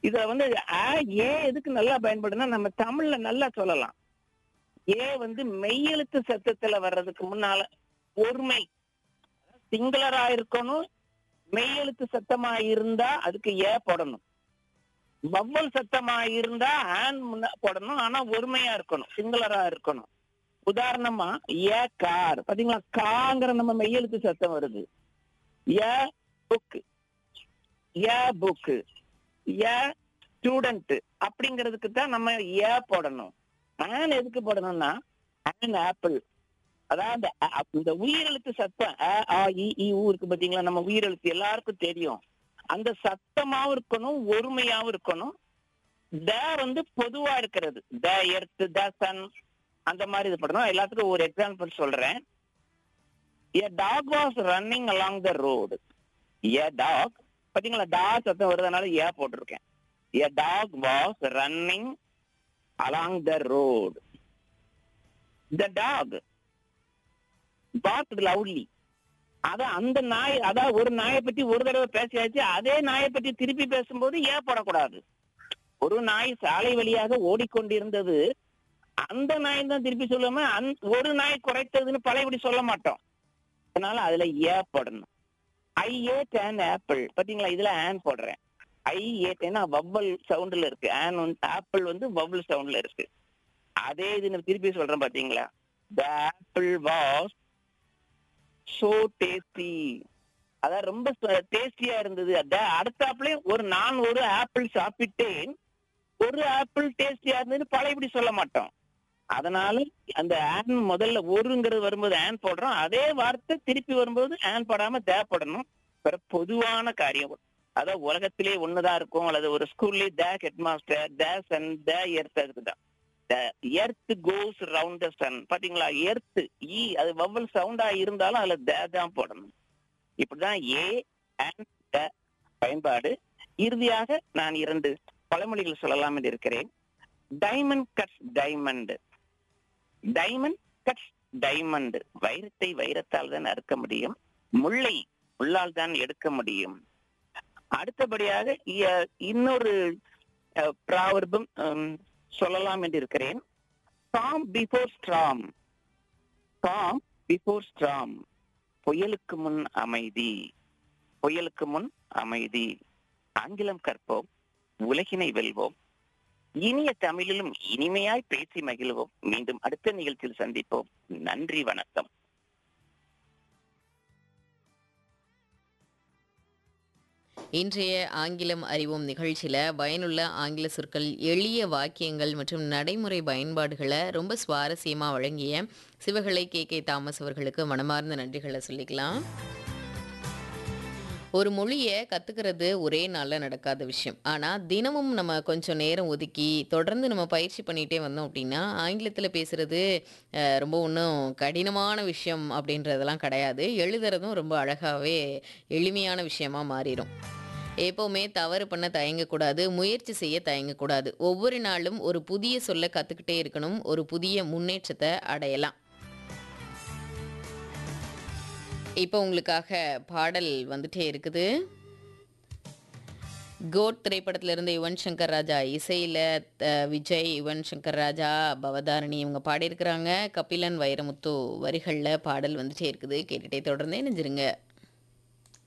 இத வந்து ஆ ஏ எதுக்கு நல்லா பயன்படுதுன்னா நம்ம தமிழ்ல நல்லா சொல்லலாம் ஏ வந்து மெய்யெழுத்து சத்தத்துல வர்றதுக்கு முன்னால ஒருமை சிங்குலரா இருக்கணும் மெய்யெழுத்து சத்தமா இருந்தா அதுக்கு ஏ போடணும் வவ்வல் சத்தமா இருந்தா ஆன் முன்ன போடணும் ஆனா ஒருமையா இருக்கணும் சிங்குலரா இருக்கணும் உதாரணமா ஏ கார் பாத்தீங்களா காங்கிற நம்ம மெய்யெழுத்து சத்தம் வருது a book a book a student அப்படிங்கிறதுக்கு தான் நம்ம ஏ போடணும் ஆன் எதுக்கு போடணும்னா ஆன் ஆப்பிள் அதாவது அ- இந்த உயிரெழுத்து சத்தம் அ, ஆ, இ, ஈ, ஊ இருக்கு பாத்தீங்களா நம்ம உயிரெழுத்து எல்லாருக்கும் தெரியும் அந்த சத்தமாவும் இருக்கணும் ஒருமையாவும் இருக்கணும் த வந்து பொதுவா இருக்கிறது த எர்த் த சன் அந்த மாதிரி இது பண்ணணும் எல்லாத்துக்கும் ஒரு எக்ஸாம்பிள் சொல்றேன் a dog was running along the road a dog பாத்தீங்களா டா சத்தம் வருதுனால ஏ போட்டிருக்கேன் a dog was running along the road the dog barked loudly அத அந்த நாய் அதான் ஒரு நாயை பத்தி ஒரு தடவை பேசியாச்சு அதே நாயை பத்தி திருப்பி பேசும்போது ஏன் போடக்கூடாது ஒரு நாய் சாலை வழியாக ஓடிக்கொண்டிருந்தது அந்த நாய் தான் திருப்பி சொல்லாம அந்- ஒரு நாய் குறைத்ததுன்னு பழையபடி சொல்ல மாட்டோம் அதனால அதுல ஏ போடணும் ஐ ஏட் an ஆப்பிள் பாத்தீங்களா இதுல ஆன் போடுறேன் ஐ ஏட்டேன்னா வவ்வல் சவுண்ட்ல இருக்கு ஆன் வந்து ஆப்பிள் வந்து வவ்வல் சவுண்ட்ல இருக்கு அதே இது நான் திருப்பி சொல்றேன் பாத்தீங்களா the apple was so tasty அதான் ரொம்ப டேஸ்டியா இருந்தது அதான் அடுத்தாப்புல ஒரு நான் ஒரு ஆப்பிள் சாப்பிட்டேன் ஒரு ஆப்பிள் டேஸ்டியா இருந்தது பழையபடி சொல்ல மாட்டோம் அதனால அந்த ஆன் முதல்ல ஒருங்கிறது வரும்போது ஆன் போடுறோம் அதே வார்த்தை திருப்பி வரும்போது ஆன் போடாம தே போடணும் வேற பொதுவான காரியம் அதான் உலகத்திலே ஒண்ணுதான் இருக்கும் அல்லது ஒரு ஸ்கூல்லயே the head master the sun the earth அதுக்குதான் earth goes round the sun பாத்தீங்களா எர்த் ஈ அது வவ்வல் சவுண்டா இருந்தாலும் அதுல த தான் போடணும் இப்படிதான் ஏ அண்ட் த பயன்பாடு இறுதியாக நான் இரண்டு பழமொழிகள் சொல்லலாம் என்று இருக்கிறேன் diamond cuts diamond diamond cuts diamond வைரத்தை வைரத்தால் தான் அறுக்க முடியும் முல்லை முள்ளால் தான் எடுக்க முடியும் அடுத்தபடியாக இ- இன்னொரு ப்ராவர்பம் சொல்லலாம் என்று இருக்கிறேன் calm before storm calm before storm புயலுக்கு முன் அமைதி புயலுக்கு முன் அமைதி ஆங்கிலம் கற்போம் உலகினை வெல்வோம் இனிய தமிழிலும் இனிமையாய் பேசி மகிழ்வோம் மீண்டும் அடுத்த நிகழ்ச்சியில் சந்திப்போம் நன்றி வணக்கம் இன்றைய ஆங்கிலம் அறிவோம் நிகழ்ச்சியில் பயனுள்ள ஆங்கில சொற்கள் எளிய வாக்கியங்கள் மற்றும் நடைமுறை பயன்பாடுகளை ரொம்ப சுவாரஸ்யமாக வழங்கிய சிவகலை கே கே தாமஸ் அவர்களுக்கு மனமார்ந்த நன்றிகளை சொல்லிக்கலாம் ஒரு மொழியை கற்றுக்கிறது ஒரே நாளில் நடக்காத விஷயம் ஆனால் தினமும் நம்ம கொஞ்சம் நேரம் ஒதுக்கி தொடர்ந்து நம்ம பயிற்சி பண்ணிகிட்டே வந்தோம் அப்படின்னா ஆங்கிலத்தில் பேசுகிறது அஹ், ரொம்ப ஒன்றும் கடினமான விஷயம் அப்படின்றதெல்லாம் கிடையாது எழுதுறதும் ரொம்ப அழகாகவே எளிமையான விஷயமா மாறிடும் எப்போவுமே தவறு பண்ண தயங்கக்கூடாது முயற்சி செய்ய தயங்கக்கூடாது ஒவ்வொரு நாளும் ஒரு புதிய சொல்ல கற்றுக்கிட்டே இருக்கணும் ஒரு புதிய முன்னேற்றத்தை அடையலாம் இப்போ உங்களுக்காக பாடல் வந்துட்டே இருக்குது கோட் திரைப்படத்துல இருந்து யுவன் சங்கர் ராஜா இசையில் விஜய் யுவன் சங்கர் ராஜா பவதாரணி இவங்க பாடியிருக்கிறாங்க கபிலன் வைரமுத்து வரிகளில் பாடல் வந்துட்டே இருக்குது கேட்டுட்டே தொடர்ந்தே நெஞ்சிருங்க